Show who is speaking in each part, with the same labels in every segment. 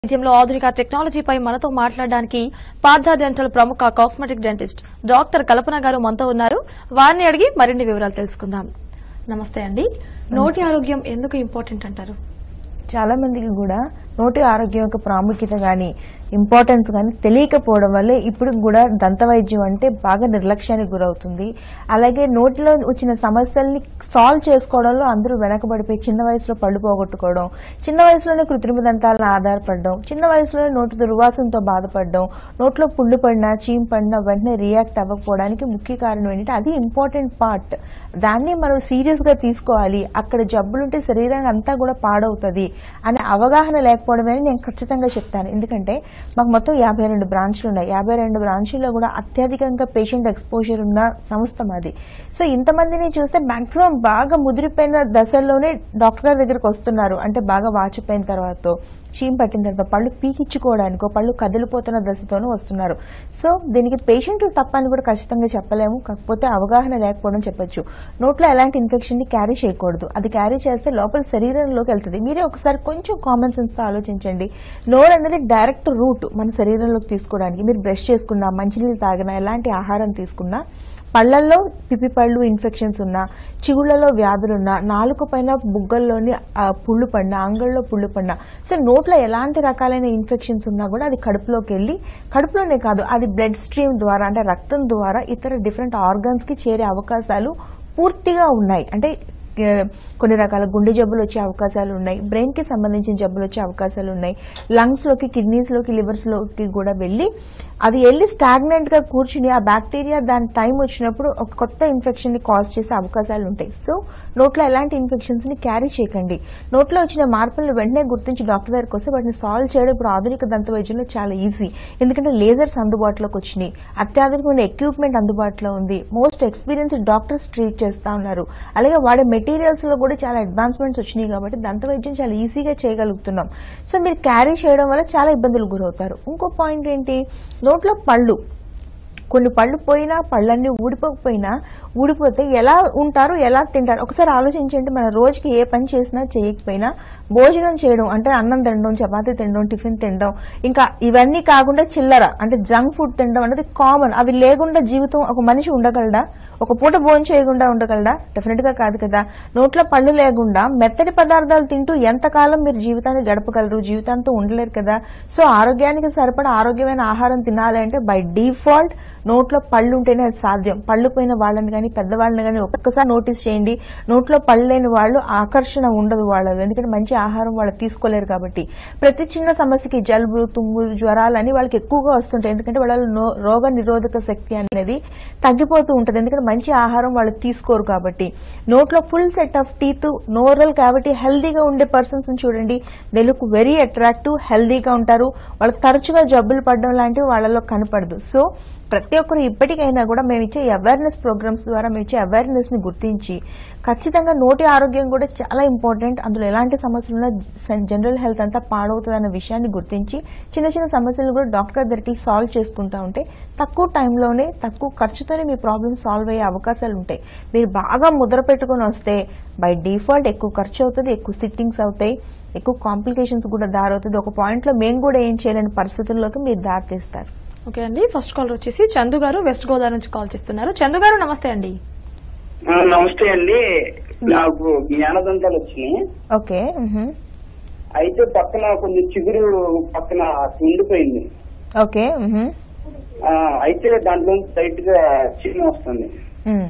Speaker 1: వైద్యంలో ఆధునిక టెక్నాలజీపై మనతో మాట్లాడడానికి పార్థ డెంటల్ ప్రముఖ cosmetic dentist doctor Kalpana garu మనతో ఉన్నారు వారిని అడిగి మరిన్ని వివరాలు తెలుసుకుందాం నమస్తే అండి నోటి ఆరోగ్యం ఎందుకు ఇంపార్టెంట్ అంటారు
Speaker 2: చాలా మందికి కూడా నోటి ఆరోగ్యం యొక్క ప్రాముఖ్యత కానీ ఇంపార్టెన్స్ కానీ తెలియకపోవడం వల్ల ఇప్పుడు కూడా దంత వైద్యం అంటే బాగా నిర్లక్ష్యానికి గురవుతుంది అలాగే నోటిలో వచ్చిన సమస్యల్ని సాల్వ్ చేసుకోవడంలో అందరూ వెనకబడిపోయి చిన్న వయసులో పళ్ళు పోగొట్టుకోవడం చిన్న వయసులోనే కృత్రిమ దంతాలను ఆధారపడడం చిన్న వయసులోనే నోటి దుర్వాసనతో బాధపడడం నోట్లో పుళ్ళు పడినా చీమ్ పడినా వెంటనే రియాక్ట్ అవ్వకపోవడానికి ముఖ్య కారణం ఏంటంటే అది ఇంపార్టెంట్ పార్ట్ దాన్ని మనం సీరియస్ గా తీసుకోవాలి అక్కడ జబ్బులుంటే శరీరానికి అంతా కూడా పాడవుతుంది అనే అవగాహన లేకపోవడమే నేను ఖచ్చితంగా చెప్తాను ఎందుకంటే మాకు మొత్తం యాభై రెండు బ్రాంచ్లు ఉన్నాయి యాభై రెండు బ్రాంచ్ల్లో కూడా అత్యధికంగా పేషెంట్ ఎక్స్పోజర్ ఉన్న సంస్థ మాది సో ఇంతమందిని చూస్తే మాక్సిమం బాగా ముదిరిపోయిన దశల్లోనే డాక్టర్ గారి దగ్గరికి వస్తున్నారు అంటే బాగా వాచిపోయిన తర్వాత చీమ్ పట్టిన తర్వాత పళ్ళు పీకిచ్చుకోవడానికో పళ్ళు కదిలిపోతున్న దశతోనూ వస్తున్నారు సో దీనికి పేషెంట్లు తప్పని కూడా ఖచ్చితంగా చెప్పలేము కాకపోతే అవగాహన లేకపోవడం చెప్పొచ్చు నోట్లో ఎలాంటి ఇన్ఫెక్షన్ ని క్యారీ చేయకూడదు అది క్యారీ చేస్తే లోపల శరీరంలోకి వెళ్తుంది మీరే ఒకసారి కొంచెం కామన్ సెన్స్ తో ఆలోచించండి నోరు అనేది డైరెక్ట్ రూట్ మన శరీరంలోకి తీసుకోవడానికి మీరు బ్రష్ చేసుకున్నా మంచినీళ్ళు తాగినా ఎలాంటి ఆహారం తీసుకున్నా పళ్ళల్లో పిప్పి పళ్ళు ఇన్ఫెక్షన్స్ ఉన్నా చిగుళ్లలో వ్యాధులున్నా నాలుక పైన బుగ్గల్లోని ఆ, పుళ్ళు పడినా అంగళ్ళలో పుళ్ళు పడినా సో నోట్లో ఎలాంటి రకాలైన ఇన్ఫెక్షన్స్ ఉన్నా కూడా అది కడుపులోకి వెళ్ళి కడుపులోనే కాదు అది బ్లడ్ స్ట్రీమ్ ద్వారా అంటే రక్తం ద్వారా ఇతర డిఫరెంట్ ఆర్గన్స్ కి చేరే అవకాశాలు పూర్తిగా ఉన్నాయి అంటే ఏ, కొన్ని రకాల గుండె జబ్బులు వచ్చే అవకాశాలు ఉన్నాయి బ్రెయిన్ కి సంబంధించిన జబ్బులు వచ్చే అవకాశాలు ఉన్నాయి లంగ్స్ లోకి కిడ్నీస్ లోకి లివర్స్ లోకి కూడా వెళ్ళి అది వెళ్ళి స్టాగ్నెంట్ గా కూర్చుని ఆ బ్యాక్టీరియా దాని టైం వచ్చినప్పుడు ఒక కొత్త ఇన్ఫెక్షన్ ని కాజ్ చేసే అవకాశాలు ఉంటాయి సో నోట్లో ఎలాంటి ఇన్ఫెక్షన్స్ ని క్యారీ చేయకండి నోట్లో వచ్చిన మార్పులను వెంటనే గుర్తించి డాక్టర్ దగ్గరికి వస్తే వాటిని సాల్వ్ చేయడం ఇప్పుడు ఆధునిక దంత వైద్యంలో చాలా ఈజీ ఎందుకంటే లేజర్స్ అందుబాటులోకి వచ్చినాయి అత్యాధునికమైన ఎక్విప్మెంట్ అందుబాటులో ఉంది మోస్ట్ ఎక్స్పీరియన్స్డ్ డాక్టర్స్ ట్రీట్ చేస్తా ఉన్నారు అలాగే వాడే మెటీరియల్స్ లో కూడా చాలా అడ్వాన్స్మెంట్స్ వచ్చినాయి కాబట్టి దంత వైద్యం చాలా ఈజీగా చేయగలుగుతున్నాం సో మీరు క్యారీ చేయడం వల్ల చాలా ఇబ్బందులు గురవుతారు ఇంకో పాయింట్ ఏంటి నోట్లో పళ్ళు కొన్ని పళ్ళు పోయినా పళ్ళన్నీ ఊడిపోకపోయినా ఊడిపోతే ఎలా ఉంటారు ఎలా తింటారు ఒకసారి ఆలోచించండి మన రోజుకి ఏ పని చేసినా చేయకపోయినా భోజనం చేయడం అంటే అన్నం తినడం చపాతీ తినడం టిఫిన్ తినడం ఇంకా ఇవన్నీ కాకుండా చిల్లర అంటే జంక్ ఫుడ్ తినడం అనేది కామన్ అవి లేకుండా జీవితం ఒక మనిషి ఉండగలడా ఒక పూట భోజనం చేయకుండా ఉండగలడా డెఫినెట్ గా కాదు కదా నోట్లో పళ్ళు లేకుండా మెత్తటి పదార్థాలు తింటూ ఎంతకాలం మీరు జీవితాన్ని గడపగలరు జీవితాంతం ఉండలేరు కదా సో ఆరోగ్యానికి సరిపడా ఆరోగ్యమైన ఆహారం తినాలి అంటే బై డిఫాల్ట్ నోట్లో పళ్ళు ఉంటేనే అది సాధ్యం పళ్ళు పోయిన వాళ్ళని కానీ పెద్దవాళ్ళని కానీ ఒక్కసారి నోటీస్ చేయండి నోట్లో పళ్ళు లేని వాళ్ళు ఆకర్షణ ఉండదు వాళ్ళలో ఎందుకంటే మంచి ఆహారం వాళ్ళు తీసుకోలేరు కాబట్టి ప్రతి చిన్న సమస్యకి జలుబు తుమ్ము జ్వరాలు అని వాళ్ళకి ఎక్కువగా వస్తుంటాయి ఎందుకంటే వాళ్ళ నో- రోగ నిరోధక శక్తి అనేది తగ్గిపోతూ ఉంటుంది ఎందుకంటే మంచి ఆహారం వాళ్ళు తీసుకోరు కాబట్టి నోట్లో full set of teeth normal కాబట్టి హెల్దీగా ఉండే పర్సన్స్ చూడండి దే లుక్ వెరీ అట్రాక్టివ్ హెల్దీగా ఉంటారు వాళ్ళకి తరచుగా జబ్బులు పడడం లాంటివి వాళ్ళలో కనపడదు సో ప్రతి ఒక్కరు ఇప్పటికైనా కూడా మేము ఇచ్చే అవేర్నెస్ ప్రోగ్రామ్స్ ద్వారా మేము ఇచ్చే అవేర్నెస్ ని గుర్తించి ఖచ్చితంగా నోటి ఆరోగ్యం కూడా చాలా ఇంపార్టెంట్ అందులో ఎలాంటి సమస్యలు ఉన్నా జనరల్ హెల్త్ అంతా పాడవుతుంది అన్న విషయాన్ని గుర్తించి చిన్న చిన్న సమస్యలను కూడా డాక్టర్ దగ్గరికి సాల్వ్ చేసుకుంటా ఉంటే తక్కువ టైంలోనే తక్కువ ఖర్చుతోనే మీ ప్రాబ్లమ్ సాల్వ్ అయ్యే అవకాశాలు ఉంటాయి మీరు బాగా ముద్ర పెట్టుకుని వస్తే బై డిఫాల్ట్ ఎక్కువ ఖర్చు అవుతుంది ఎక్కువ సిట్టింగ్స్ అవుతాయి ఎక్కువ కాంప్లికేషన్స్ కూడా దారవుతుంది ఒక పాయింట్ లో మేము కూడా ఏం చేయలేని పరిస్థితుల్లోకి మీరు దారి తీస్తారు
Speaker 1: ఓకే అండి ఫస్ట్ కాల్ వచ్చేసి చందు గారు వెస్ట్ గోదావరి నుంచి కాల్ చేస్తున్నారు చందు గారు నమస్తే అండి
Speaker 3: ఆ, నమస్తే అండి నాకు జ్ఞానదంతాలు వచ్చినాయి
Speaker 2: ఓకే మ్హూ.
Speaker 3: అయితే పక్కన కొంచెం చిగురు పక్కన ఉండిపోయింది
Speaker 2: ఓకే మ్హూ.
Speaker 3: ఆ, అయితే దాంట్లో టైట్ గా చీమ వస్తుంది
Speaker 2: మ్.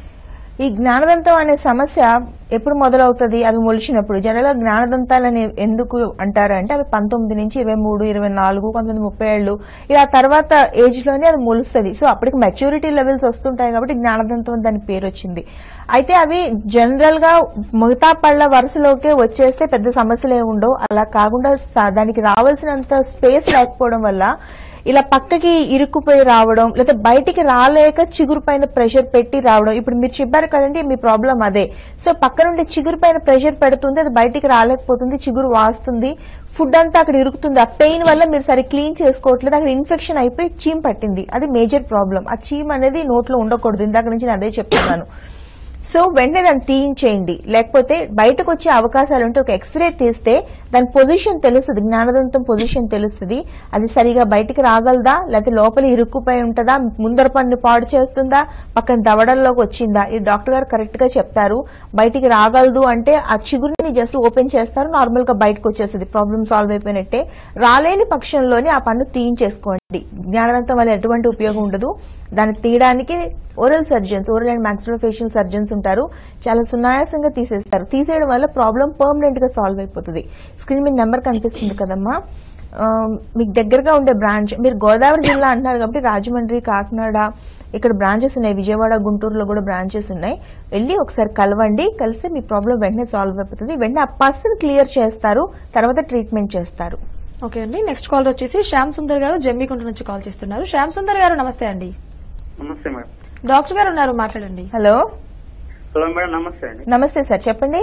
Speaker 2: ఈ జ్ఞానదంతం అనే సమస్య ఎప్పుడు మొదలవుతుంది అవి మొలిచినప్పుడు జనరల్ గా జ్ఞానదంతాలని ఎందుకు అంటారు అంటే అవి పంతొమ్మిది నుంచి ఇరవై మూడు ఇరవై నాలుగు కొంతమంది ముప్పై ఏళ్ళు ఇలా తర్వాత ఏజ్ లోనే అది మొలుస్తుంది సో అప్పటికి మెచ్యూరిటీ లెవెల్స్ వస్తుంటాయి కాబట్టి జ్ఞానదంతం అని దాని పేరు వచ్చింది అయితే అవి జనరల్ గా మిగతా పళ్ళ వరుసలోకే వచ్చేస్తే పెద్ద సమస్యలు ఏమి ఉండవు అలా కాకుండా స- దానికి రావాల్సినంత స్పేస్ లేకపోవడం వల్ల ఇలా పక్కకి ఇరుక్కుపోయి రావడం లేదా బయటికి రాలేక చిగురు పైన ప్రెషర్ పెట్టి రావడం ఇప్పుడు మీరు చెప్పారు కదండి మీ ప్రాబ్లం అదే సో పక్క నుండి చిగురు పైన ప్రెషర్ పెడుతుంది అది బయటికి రాలేకపోతుంది చిగురు వాస్తుంది ఫుడ్ అంతా అక్కడ ఇరుకుతుంది ఆ పెయిన్ వల్ల మీరు సరి క్లీన్ చేసుకోవట్లేదు అక్కడ ఇన్ఫెక్షన్ అయిపోయి చీమ్ పట్టింది అది మేజర్ ప్రాబ్లం ఆ చీమ్ అనేది నోట్లో ఉండకూడదు ఇందాక నుంచి నేను అదే చెప్తున్నాను సో వెంటనే దాన్ని తీయించేయండి లేకపోతే బయటకు వచ్చే అవకాశాలు ఉంటే ఒక ఎక్స్రే తీస్తే దాని పొజిషన్ తెలుస్తుంది జ్ఞానదంతం పొజిషన్ తెలుస్తుంది అది సరిగా బయటికి రాగలదా లేకపోతే లోపల ఇరుక్కుపోయి ఉంటుందా ముందర పన్ను పాడు చేస్తుందా పక్కన దవడల్లోకి వచ్చిందా ఇది డాక్టర్ గారు కరెక్ట్ గా చెప్తారు బయటికి రాగలదు అంటే ఆ చిగురుని జస్ట్ ఓపెన్ చేస్తారు నార్మల్ గా బయటకు వచ్చేస్తుంది ప్రాబ్లమ్ సాల్వ్ అయిపోయినట్టే రాలేని పక్షంలోనే ఆ పన్ను తీయించేసుకోండి జ్ఞానదంతం వల్ల ఎటువంటి ఉపయోగం ఉండదు దాన్ని తీయడానికి oral surgeons oral and maxillofacial surgeons ఉంటారు చాలా సునాయాసంగా తీసేస్తారు తీసేయడం వల్ల ప్రాబ్లం పర్మనెంట్ గా సాల్వ్ అయిపోతుంది స్క్రీన్ మీద నెంబర్ కనిపిస్తుంది కదమ్మా ఆ, మీకు దగ్గరగా ఉండే బ్రాంచ్ మీరు గోదావరి జిల్లా అంటున్నారు కాబట్టి రాజమండ్రి కాకినాడ ఇక్కడ బ్రాంచెస్ ఉన్నాయి విజయవాడ గుంటూరులో కూడా బ్రాంచెస్ ఉన్నాయి వెళ్ళి ఒకసారి కలవండి కలిస్తే మీ ప్రాబ్లం వెంటనే సాల్వ్ అయిపోతుంది వెంటనే ఆ పర్సన్ క్లియర్ చేస్తారు తర్వాత ట్రీట్మెంట్ చేస్తారు
Speaker 1: ఓకే అండి నెక్స్ట్ కాల్ వచ్చేసి శ్యామ్ సుందర్ గారు జమ్మికుంట నుంచి కాల్ చేస్తున్నారు శ్యామ్ సుందర్ గారు నమస్తే అండి
Speaker 3: నమస్తే మేడం
Speaker 1: డాక్టర్ గారు ఉన్నారు మాట్లాడండి
Speaker 2: హలో
Speaker 3: హలో మేడం నమస్తే అండి
Speaker 2: నమస్తే సార్ చెప్పండి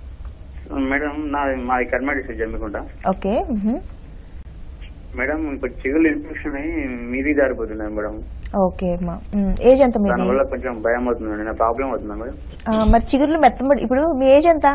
Speaker 3: మేడం నా మాది కర్మ డిస్ట్రిక్ట్ జమ్మికుంట
Speaker 2: ఓకే మ్హూ.
Speaker 3: మేడం ఇప్పుడు చిగులు ఇన్ఫెక్షన్ అయ్యి మీది జారిపోతున్నాయి మేడం
Speaker 2: ఓకే అమ్మా మ్, ఏజ్ ఎంత మీది
Speaker 3: దానివల్ల కొంచెం భయం అవుతుందండి నా ప్రాబ్లం అవుతుందా మేడం
Speaker 2: ఆ, మరి చిగుర్లు మెత్తబడి ఇప్పుడు మీ ఏజ్ ఎంత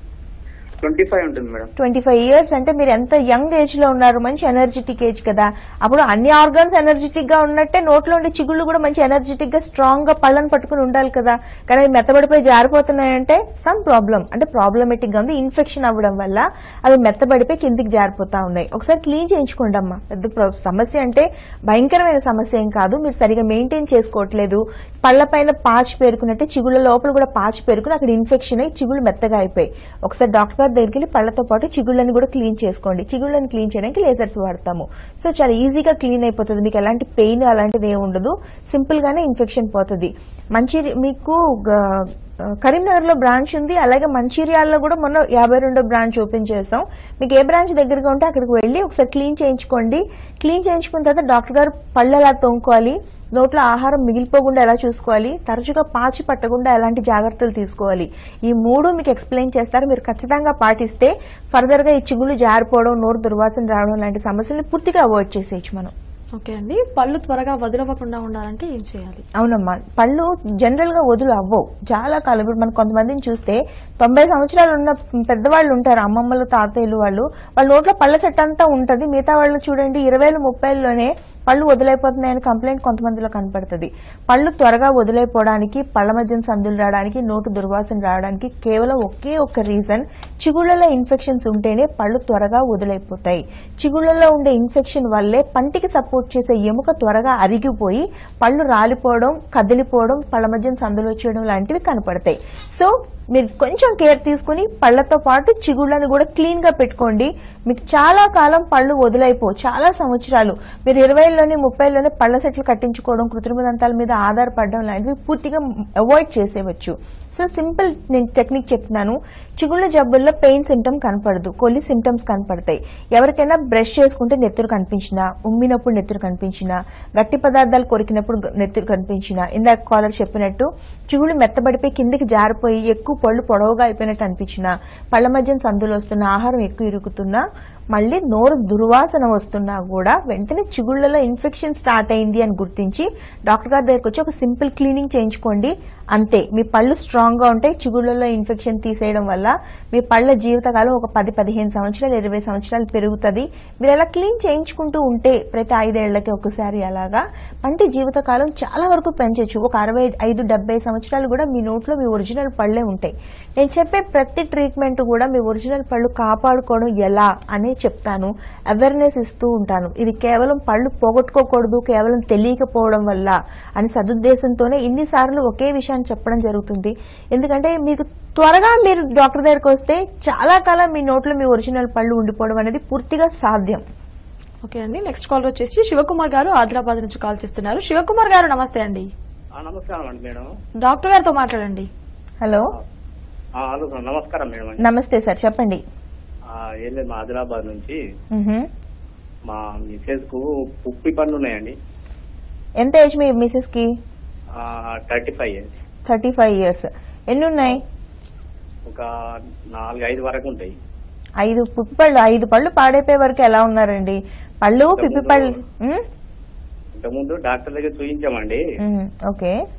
Speaker 3: ట్వంటీ ఫైవ్ ఉంటుంది మేడం
Speaker 2: ట్వంటీ ఫైవ్ ఇయర్స్ అంటే మీరు ఎంత యంగ్ ఏజ్ లో ఉన్నారు మంచి ఎనర్జెటిక్ ఏజ్ కదా అప్పుడు అన్ని ఆర్గాన్స్ ఎనర్జెటిక్ గా ఉన్నట్టే నోట్లో ఉండే చిగుళ్ళు కూడా మంచి ఎనర్జెటిక్ గా స్ట్రాంగ్ గా పళ్ళని పట్టుకుని ఉండాలి కదా కానీ అవి మెత్తబడిపోయి జారిపోతున్నాయంటే సమ్ ప్రాబ్లం అంటే ప్రాబ్లమేటిక్ గా ఉంది ఇన్ఫెక్షన్ అవ్వడం వల్ల అవి మెత్తబడిపోయి కిందికి జారిపోతా ఉన్నాయి ఒకసారి క్లీన్ చేయించుకోండి అమ్మా పెద్ద ప్ర- సమస్య అంటే భయంకరమైన సమస్య ఏం కాదు మీరు సరిగా మెయింటైన్ చేసుకోవట్లేదు పళ్ళ పైన పాచి పేరుకున్నట్టే చిగుళ్ళ లోపల కూడా పాచి పేరుకుని అక్కడ ఇన్ఫెక్షన్ అయ్యి చిగుళ్ళు మెత్తగా అయిపోయి ఒకసారి డాక్టర్ గారి దగ్గరికి వెళ్ళి పళ్ళతో పాటు చిగుళ్ళని కూడా క్లీన్ చేసుకోండి చిగుళ్ళని క్లీన్ చేయడానికి లేజర్స్ వాడతాము సో చాలా ఈజీగా క్లీన్ అయిపోతుంది మీకు ఎలాంటి పెయిన్ అలాంటిది ఏమి ఉండదు సింపుల్ గానే ఇన్ఫెక్షన్ పోతుంది మంచి మీకు గ- కరీంనగర్ లో బ్రాంచ్ ఉంది అలాగే మంచిర్యాలలో కూడా మొన్న యాభై రెండో బ్రాంచ్ ఓపెన్ చేసాం మీకు ఏ బ్రాంచ్ దగ్గరగా ఉంటే అక్కడికి వెళ్ళి ఒకసారి క్లీన్ చేయించుకోండి క్లీన్ చేయించుకున్న తర్వాత డాక్టర్ గారు పళ్ళు ఎలా తోముకోవాలి నోట్లో ఆహారం మిగిలిపోకుండా ఎలా చూసుకోవాలి తరచుగా పాచి పట్టకుండా ఎలాంటి జాగ్రత్తలు తీసుకోవాలి ఈ మూడు మీకు ఎక్స్ప్లెయిన్ చేస్తారు మీరు ఖచ్చితంగా పాటిస్తే ఫర్దర్ గా ఈ చిగుళ్ళు జారిపోవడం నోరు దుర్వాసన రావడం లాంటి సమస్యల్ని పూర్తిగా అవాయిడ్ చేసేయచ్చు మనం
Speaker 1: ఓకే అండి పళ్ళు త్వరగా వదిలవ్వకుండా ఉండాలంటే ఏం చేయాలి
Speaker 2: అవునమ్మా పళ్ళు జనరల్ గా వదులు అవ్వవు చాలా కాలం ఇప్పుడు మనం కొంతమందిని చూస్తే తొంభై సంవత్సరాలు ఉన్న పెద్దవాళ్ళు ఉంటారు అమ్మమ్మలు తాతయ్యలు వాళ్ళు వాళ్ళ నోట్లో పళ్ళ సెట్ అంతా ఉంటది మిగతా వాళ్ళు చూడండి ఇరవైలు ముప్పైలోనే పళ్ళు వదిలైపోతున్నాయని కంప్లైంట్ కొంతమందిలో కనపడుతుంది పళ్ళు త్వరగా వదిలైపోవడానికి పళ్ళ మధ్యన సందులు రావడానికి నోటు దుర్వాసన రావడానికి కేవలం ఒకే ఒక్క రీజన్ చిగుళ్ళలో ఇన్ఫెక్షన్స్ ఉంటేనే పళ్ళు త్వరగా వదిలైపోతాయి చిగుళ్ళలో ఉండే ఇన్ఫెక్షన్ వల్లే పంటికి సపోర్ట్ చేసే ఎముక త్వరగా అరిగిపోయి పళ్ళు రాలిపోవడం కదిలిపోవడం పళ్ళ మధ్యన సందులు వచ్చేయడం లాంటివి కనపడతాయి సో మీరు కొంచెం కేర్ తీసుకుని పళ్ళతో పాటు చిగుళ్ళని కూడా క్లీన్ గా పెట్టుకోండి మీకు చాలా కాలం పళ్ళు వదిలైపో చాలా సంవత్సరాలు మీరు ఇరవైలోనే ముప్పైలోనే పళ్ళ సెట్లు కట్టించుకోవడం కృత్రిమ దంతాల మీద ఆధారపడడం లాంటివి పూర్తిగా అవాయిడ్ చేసేవచ్చు సో సింపుల్ నేను టెక్నిక్ చెప్తున్నాను చిగుళ్ళ జబ్బుల్లో పెయిన్ సిమ్టమ్ కనపడదు కొన్ని సిమ్టమ్స్ కనపడతాయి ఎవరికైనా బ్రష్ చేసుకుంటే నెత్తురు కనిపించినా ఉమ్మినప్పుడు నెత్తురు కనిపించినా గట్టి పదార్థాలు కొరికినప్పుడు గ- నెత్తురు కనిపించినా ఇందాక కాలర్ చెప్పినట్టు చిగుళ్ళు మెత్తబడిపోయి కిందికి జారిపోయి ఎక్కువ పళ్ళు పొడవుగా అయిపోయినట్టు అనిపించినా పళ్ళ మధ్యన సందులు వస్తున్నా ఆహారం ఎక్కువ ఇరుకుతున్నా మళ్ళీ నోరు దుర్వాసన వస్తున్నా కూడా వెంటనే చిగుళ్ళలో ఇన్ఫెక్షన్ స్టార్ట్ అయింది అని గుర్తించి డాక్టర్ గారి దగ్గరికి వచ్చి ఒక సింపుల్ క్లీనింగ్ చేయించుకోండి అంతే మీ పళ్ళు స్ట్రాంగ్ గా ఉంటాయి చిగుళ్ళలో ఇన్ఫెక్షన్ తీసేయడం వల్ల మీ పళ్ళ జీవితకాలం ఒక పది పదిహేను సంవత్సరాలు ఇరవై సంవత్సరాలు పెరుగుతుంది మీరు అలా క్లీన్ చేయించుకుంటూ ఉంటే ప్రతి ఐదేళ్లకి ఒకసారి అలాగా పంటి జీవితకాలం చాలా వరకు పెంచొచ్చు ఒక అరవై ఐదు డెబ్బై సంవత్సరాలు కూడా మీ నోట్లో మీ ఒరిజినల్ పళ్ళే ఉంటాయి నేను చెప్పే ప్రతి ట్రీట్మెంట్ కూడా మీ ఒరిజినల్ పళ్ళు కాపాడుకోవడం ఎలా అనే చెప్తాను అవేర్నెస్ ఇస్తూ ఉంటాను ఇది కేవలం పళ్ళు పోగొట్టుకోకూడదు కేవలం తెలియకపోవడం వల్ల అని సదుద్దేశంతోనే ఇన్నిసార్లు ఒకే విషయాన్ని చెప్పడం జరుగుతుంది ఎందుకంటే మీకు త్వరగా మీరు డాక్టర్ దగ్గరకు వస్తే చాలా కాలం మీ నోట్లో మీ ఒరిజినల్ పళ్ళు ఉండిపోవడం అనేది పూర్తిగా సాధ్యం
Speaker 1: ఓకే అండి నెక్స్ట్ కాల్ వచ్చేసి శివకుమార్ గారు ఆదిలాబాద్ నుంచి కాల్ చేస్తున్నారు శివకుమార్ గారు నమస్తే అండి
Speaker 3: నమస్కారం అండి మేడం
Speaker 1: డాక్టర్ గారితో మాట్లాడండి
Speaker 2: హలో
Speaker 3: హలో నమస్కారం మేడం అండి
Speaker 2: నమస్తే సార్ చెప్పండి
Speaker 3: ఆ, ఏం లేదు మా ఆదిలాబాద్ నుంచి
Speaker 2: మ్హూ.
Speaker 3: మా మిసెస్ కు ఉప్పి పనులు ఉన్నాయండి
Speaker 2: ఎంత ఏజ్ మీ మిసెస్ కి
Speaker 3: thirty five years
Speaker 2: thirty five years ఎన్ని ఉన్నాయి
Speaker 3: ఒక నాలుగు ఐదు వరకు ఉంటాయి
Speaker 2: ఐదు పిప్పి పళ్ళు ఐదు పళ్ళు పాడైపోయే వరకు ఎలా ఉన్నారండి పళ్ళు పిప్పి పళ్ళు మ్?
Speaker 3: ఇంతకుముందు డాక్టర్ దగ్గర చూపించామండి
Speaker 2: మ్, ఓకే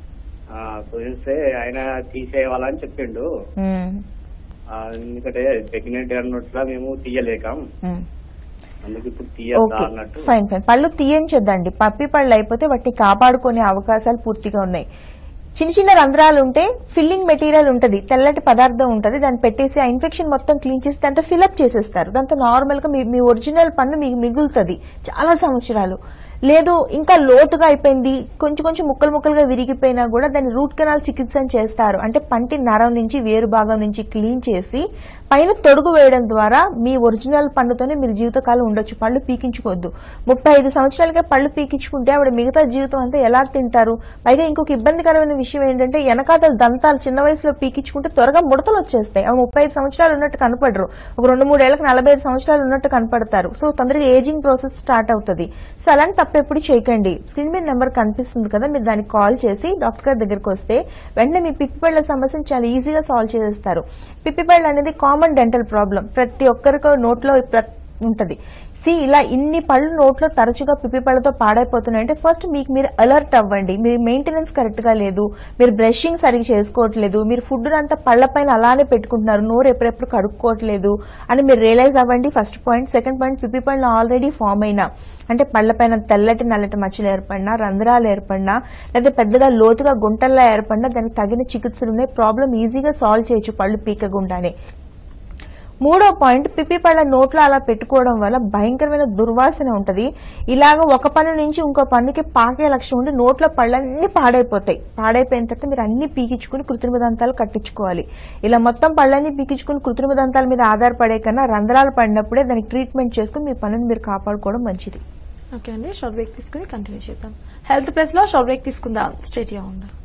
Speaker 3: ఆ, కుదిస్తే ఆయన తీసేయాలని చెప్పిండు
Speaker 2: ఉమ్,
Speaker 3: ఆ, ఎందుకంటే ప్రెగ్నెంట్ అన్నట్లా మేము తీయలేకం
Speaker 2: ఉమ్.
Speaker 3: అందుకు ఇప్పుడు తీయద్దా
Speaker 2: ఓకే
Speaker 3: అన్నట్టు
Speaker 2: ఫైన్ ఫైన్ పళ్ళు తీయించొద్దండి పప్పి పళ్ళు అయిపోతే వాటిని కాపాడుకునే అవకాశాలు పూర్తిగా ఉన్నాయి చిన్న చిన్న రంధ్రాలు ఉంటే ఫిల్లింగ్ మెటీరియల్ ఉంటది తెల్లటి పదార్థం ఉంటది దాన్ని పెట్టేసి ఆ ఇన్ఫెక్షన్ మొత్తం క్లీన్ చేసి దాంతో ఫిల్అప్ చేసేస్తారు దాంతో నార్మల్ గా మీ మీ ఒరిజినల్ పన్ను మీకు మిగులుతుంది చాలా సంవత్సరాలు లేదు ఇంకా లోతుగా అయిపోయింది కొంచెం కొంచెం ముక్కలు ముక్కలుగా విరిగిపోయినా కూడా దాన్ని రూట్ కెనాల్ చికిత్స చేస్తారు అంటే పంటి నరం నుంచి వేరు భాగం నుంచి క్లీన్ చేసి పైన తొడుగు వేయడం ద్వారా మీ ఒరిజినల్ పన్నుతోనే మీరు జీవితకాలం ఉండొచ్చు పళ్ళు పీకించుకోవద్దు ముప్పై ఐదు సంవత్సరాలకే పళ్ళు పీకించుకుంటే ఆవిడ మిగతా జీవితం అంతా ఎలా తింటారు పైగా ఇంకొక ఇబ్బందికరమైన విషయం ఏంటంటే వెనకాతల దంతాలు చిన్న వయసులో పీకించుకుంటే త్వరగా ముడతలు వచ్చేస్తాయి ఆవిడ ముప్పై ఐదు సంవత్సరాలు ఉన్నట్టు కనపడరు ఒక రెండు మూడేళ్లకు నలభై ఐదు సంవత్సరాలు ఉన్నట్టు కనపడతారు సో తొందరగా ఏజింగ్ ప్రాసెస్ స్టార్ట్ అవుతుంది సో అలాంటి తప్పు ఎప్పుడు చేయకండి స్క్రీన్ మీద నెంబర్ కనిపిస్తుంది కదా మీరు దానికి కాల్ చేసి డాక్టర్ గారి దగ్గరికి వస్తే వెంటనే మీ పిప్పిపళ్ళ సమస్యను చాలా ఈజీగా సాల్వ్ చేసేస్తారు పిప్పిపళ్ళు అనేది కామన్ డెంటల్ ప్రాబ్లం ప్రతి ఒక్కరికి నోట్లో ప్ర- ఉంటది సి ఇలా ఇన్ని పళ్ళు నోట్లో తరచుగా పిప్పి పళ్ళతో పాడైపోతున్నాయంటే ఫస్ట్ మీకు మీరు అలర్ట్ అవ్వండి మీరు మెయింటెనెన్స్ కరెక్ట్ గా లేదు మీరు బ్రషింగ్ సరిగ్గా చేసుకోవట్లేదు మీరు ఫుడ్ అంతా పళ్ళ పైన అలానే పెట్టుకుంటున్నారు నోరు ఎప్పుడెప్పుడు కడుక్కోవట్లేదు అని మీరు రియలైజ్ అవ్వండి ఫస్ట్ పాయింట్ సెకండ్ పాయింట్ పిప్పి పళ్ళు ఆల్రెడీ ఫామ్ అయినా అంటే పళ్ళ పైన తెల్లటి నల్లటి మచ్చలు ఏర్పడినా రంధ్రాలు ఏర్పడినా లేదా పెద్దగా లోతుగా గుంటల్లా ఏర్పడినా దానికి తగిన చికిత్సలు ఉన్నాయి ప్రాబ్లం ఈజీగా సాల్వ్ చేయొచ్చు పళ్ళు పీకకుండానే మూడో పాయింట్ పిప్పి పళ్ళ నోట్లో అలా పెట్టుకోవడం వల్ల భయంకరమైన దుర్వాసన ఉంటది ఇలాగ ఒక పన్ను నుంచి ఇంకో పన్నుకి పాకే లక్ష్యం ఉండి నోట్లో పళ్ళన్నీ పాడైపోతాయి పాడైపోయిన తర్వాత మీరు అన్ని పీకించుకుని కృత్రిమ దంతాలు కట్టించుకోవాలి ఇలా మొత్తం పళ్ళన్నీ పీకించుకుని కృత్రిమ దంతాల మీద ఆధారపడే కన్నా రంధ్రాలు పడినప్పుడే దానికి ట్రీట్మెంట్ చేసుకుని మీ పన్నుని మీరు కాపాడుకోవడం మంచిది
Speaker 1: ఓకే అండి షార్ట్ బ్రేక్ తీసుకుని కంటిన్యూ చేద్దాం హెల్త్ ప్లస్ లో షార్ట్ బ్రేక్ తీసుకుందాం స్టేట్ ఉండరు